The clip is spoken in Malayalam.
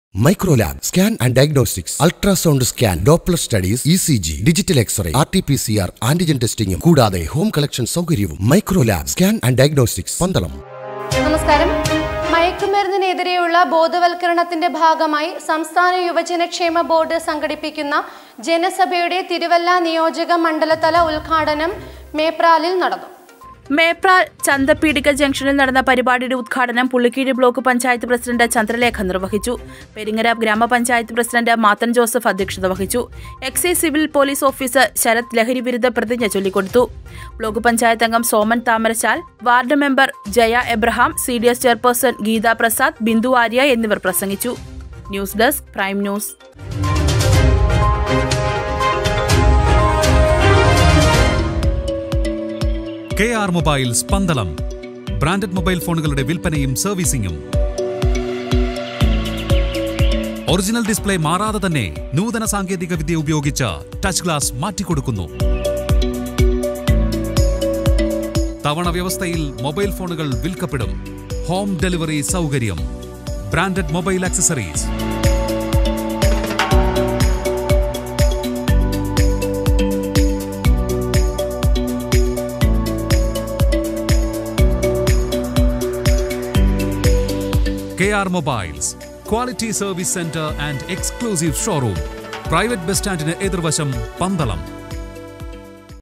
Microlab scan and diagnostics ultrasound scan Doppler studies E C G digital X-ray R T P C R antigen ടെസ്റ്റിംഗും കൂടാതെ ഹോം കളക്ഷൻ സൗകര്യവും Microlab scan and diagnostics Pandalam നമസ്കാരം മയക്കുമരുന്നിനെതിരെയുള്ള ബോധവൽക്കരണത്തിന്റെ ഭാഗമായി സംസ്ഥാന യുവജനക്ഷേമ ബോർഡ് സംഘടിപ്പിക്കുന്ന ജനസഭയുടെ തിരുവല്ല നിയോജക മണ്ഡലതല ഉദ്ഘാടനം മേപ്രാലിൽ നടന്നു മേപ്രാൽ ചന്തപീടിക ജംഗ്ഷനിൽ നടന്ന പരിപാടിയുടെ ഉദ്ഘാടനം പുള്ളിക്കീഴ് ബ്ലോക്ക് പഞ്ചായത്ത് പ്രസിഡന്റ് ചന്ദ്രലേഖ നിർവഹിച്ചു പെരിങ്ങര ഗ്രാമപഞ്ചായത്ത് പ്രസിഡന്റ് മാത്തൻ ജോസഫ് അധ്യക്ഷത വഹിച്ചു excise civil police officer Sarath ലഹരി വിരുദ്ധ പ്രതിജ്ഞ ചൊല്ലിക്കൊടുത്തു ബ്ലോക്ക് പഞ്ചായത്ത് അംഗം Soman Thamarasal ward member Jaya Abraham C D S chairperson Geetha Prasad Bindu Arya എന്നിവർ പ്രസംഗിച്ചു news desk prime news K R mobiles Pandalam branded mobile ഫോണുകളുടെ വിൽപ്പനയും സർവീസിംഗും ഒറിജിനൽ ഡിസ്പ്ലേ മാറാതെ തന്നെ നൂതന സാങ്കേതിക വിദ്യ ഉപയോഗിച്ച് ടച്ച് ഗ്ലാസ് മാറ്റിക്കൊടുക്കുന്നു തവണ വ്യവസ്ഥയിൽ മൊബൈൽ ഫോണുകൾ വിൽക്കപ്പെടും ഹോം ഡെലിവറി സൗകര്യം branded mobile accessories KR Mobiles, Quality Service Center and Exclusive Showroom. Private bus സ്റ്റാൻഡിന് എതിർവശം പന്തളം